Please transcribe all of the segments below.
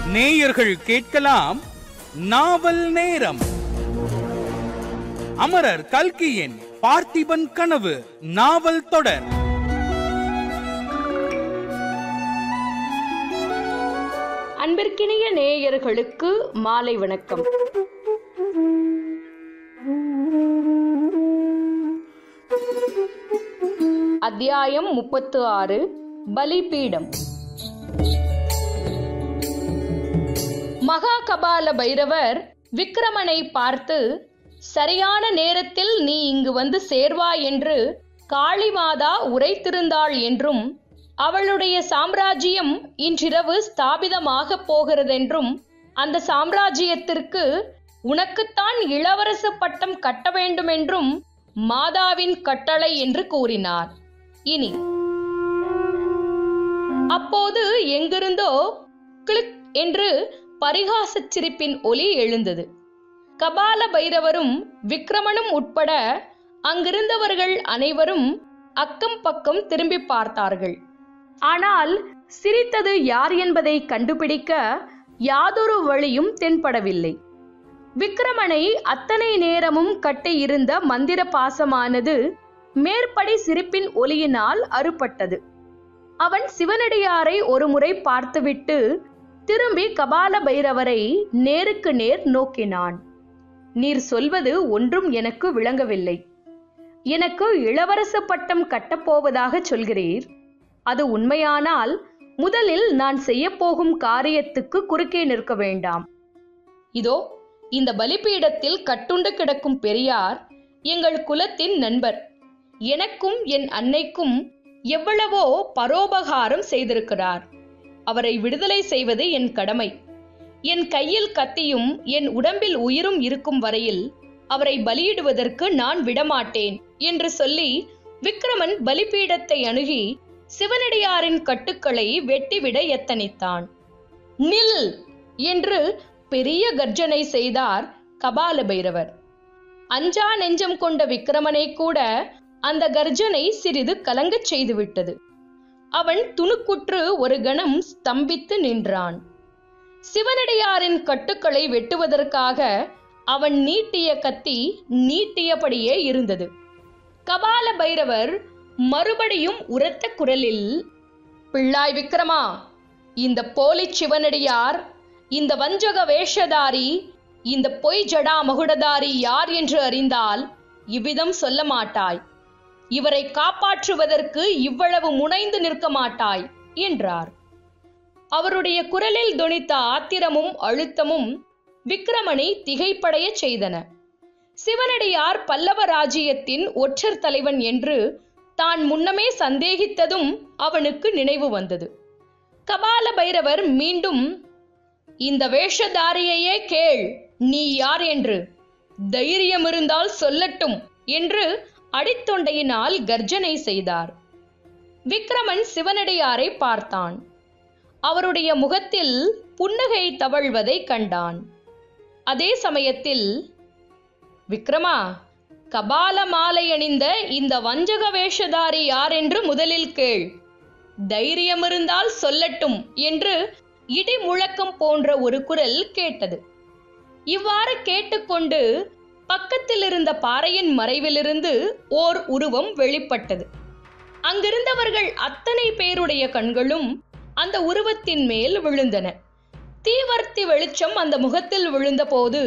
நேயர்கள் கேட்கலாம் நாவல் நேரம் அமரர் கல்கியின் பார்த்திபன் கனவு நாவல் தொடர் அன்பிற்கினிய நேயர்களுக்கு மாலை வணக்கம் அத்தியாயம் முப்பத்து ஆறு பலிபீடம் மகா கபால பைரவர் விக்கிரமனை பார்த்து சரியான நேரத்தில் நீ இங்கு வந்து சேர்வாய் என்று காளிமாதா உரைத்திருந்தாள் என்றும் அவளுடைய சாம்ராஜ்யம் இன்றிரவு ஸ்தாபிதமாகப் போகிறதென்றும் அந்த சாம்ராஜ்யத்திற்கு உனக்குத்தான் இளவரசு பட்டம் கட்ட வேண்டுமென்றும் மாதாவின் கட்டளை என்று கூறினார் இனி அப்போது எங்கிருந்தோ கிளிக் என்று பரிகாசச் சிரிப்பின் ஒலி எழுந்தது கபால பைரவரும் விக்ரமனும் உட்பட அங்கிருந்தவர்கள் அனைவரும் அக்கம் பக்கம் திரும்பி பார்த்தார்கள் ஆனால் சிரித்தது யார் என்பதை கண்டுபிடிக்க யாதொரு வழியும் தென்படவில்லை விக்ரமனை அத்தனை நேரமும் கட்டியிருந்த மந்திர பாசமானது மேற்படி சிரிப்பின் ஒலியினால் அறுபட்டது அவன் சிவனடியாரை ஒருமுறை பார்த்துவிட்டு திரும்பி கபால பைரவரை நேருக்கு நேர் நோக்கினான் நீர் சொல்வது ஒன்றும் எனக்கு விளங்கவில்லை எனக்கு இளவரச பட்டம் கட்டப்போவதாக சொல்கிறீர் அது உண்மையானால் முதலில் நான் செய்யப்போகும் காரியத்துக்கு குறுக்கே நிற்க வேண்டாம் இதோ இந்த பலிபீடத்தில் கட்டுண்டு கிடக்கும் பெரியார் எங்கள் குலத்தின் நண்பர் எனக்கும் என் அன்னைக்கும் எவ்வளவோ பரோபகாரம் செய்திருக்கிறார் அவரை விடுதலை செய்வது என் கடமை என் கையில் கத்தியும் என் உடம்பில் உயிரும் இருக்கும் வரையில் அவரை பலியிடுவதற்கு நான் விடமாட்டேன் என்று சொல்லி விக்ரமன் பலிபீடத்தை அணுகி சிவனடியாரின் கட்டுக்களை வெட்டிவிட எத்தனித்தான் நில் என்று பெரிய கர்ஜனை செய்தார் கபால பைரவர் அஞ்சா நெஞ்சம் கொண்ட விக்ரமனை கூட அந்த கர்ஜனை சிறிது கலங்கச் செய்துவிட்டது அவன் துணுக்குற்று ஒரு கணம் ஸ்தம்பித்து நின்றான் சிவனடியாரின் கட்டுக்களை வெட்டுவதற்காக அவன் நீட்டிய கத்தி நீட்டியபடியே இருந்தது கபால பைரவர் மறுபடியும் உரத்த குரலில் பிள்ளாய் விக்ரமா இந்த போலி சிவனடியார் இந்த வஞ்சக வேஷதாரி இந்த பொய் ஜடா மகுடதாரி யார் என்று அறிந்தால் இவ்விதம் சொல்ல மாட்டாய் இவரை காப்பாற்றுவதற்கு இவ்வளவு முனைந்து நிற்க மாட்டாய் என்றார் அவருடைய குரலில் தொனித்த ஆத்திரமும் அழுத்தமும் விக்ரமனை திகைப்படைய செய்தன சிவனடியார் பல்லவ ராஜ்யத்தின் ஒற்றர் தலைவன் என்று தான் முன்னமே சந்தேகித்ததும் அவனுக்கு நினைவு வந்தது கபால பைரவர் மீண்டும் இந்த வேஷதாரியையே கேள் நீ யார் என்று தைரியம் இருந்தால் சொல்லட்டும் என்று அடித்தொண்டையினால் கர்ஜனை செய்தார் விக்ரமன் சிவனடியாரை பார்த்தான் அவருடைய முகத்தில் புன்னகை தவழ்வதை கண்டான் அதே சமயத்தில் விக்ரமா கபால மாலை அணிந்த இந்த வஞ்சக வேஷதாரி யார் என்று முதலில் கேள் தைரியம் இருந்தால் சொல்லட்டும் என்று இடி முழக்கம் போன்ற ஒரு குரல் கேட்டது இவ்வாறு கேட்டுக்கொண்டு பக்கத்தில் இருந்த பாறையின் மறைவிலிருந்து ஓர் உருவம் வெளிப்பட்டது அங்கிருந்தவர்கள் அத்தனை பேருடைய கண்களும் அந்த உருவத்தின் மேல் விழுந்தன தீவர்த்தி வெளிச்சம் அந்த முகத்தில் விழுந்தபோது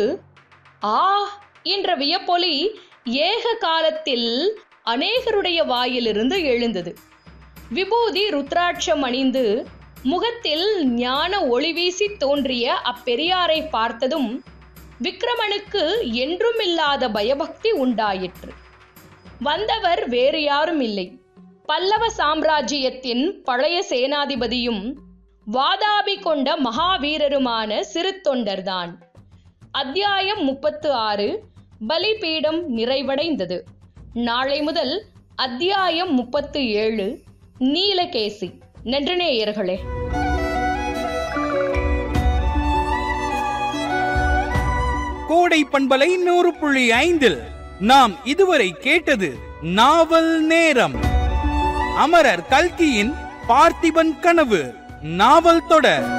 ஆ என்ற வியப்பொலி ஏக காலத்தில் அநேகருடைய வாயிலிருந்து எழுந்தது விபூதி ருத்ராட்சம் அணிந்து முகத்தில் ஞான ஒளி வீசி தோன்றிய அப்பெரியாரை பார்த்ததும் விக்ரமனுக்கு என்றுமில்லாத பயபக்தி உண்டாயிற்று வந்தவர் வேறு யாரும் இல்லை பல்லவ சாம்ராஜ்யத்தின் பழைய சேனாதிபதியும் வாதாபி கொண்ட மகாவீரருமான சிறு தொண்டர்தான் அத்தியாயம் முப்பத்து ஆறு பலிபீடம் நிறைவடைந்தது நாளை முதல் அத்தியாயம் முப்பத்து ஏழு நீலகேசி நன்றி நேயர்களே கோடை பண்பலை நூறு புள்ளி ஐந்தில் நாம் இதுவரை கேட்டது நாவல் நேரம் அமரர் கல்கியின் பார்த்திபன் கனவு நாவல் தொடர்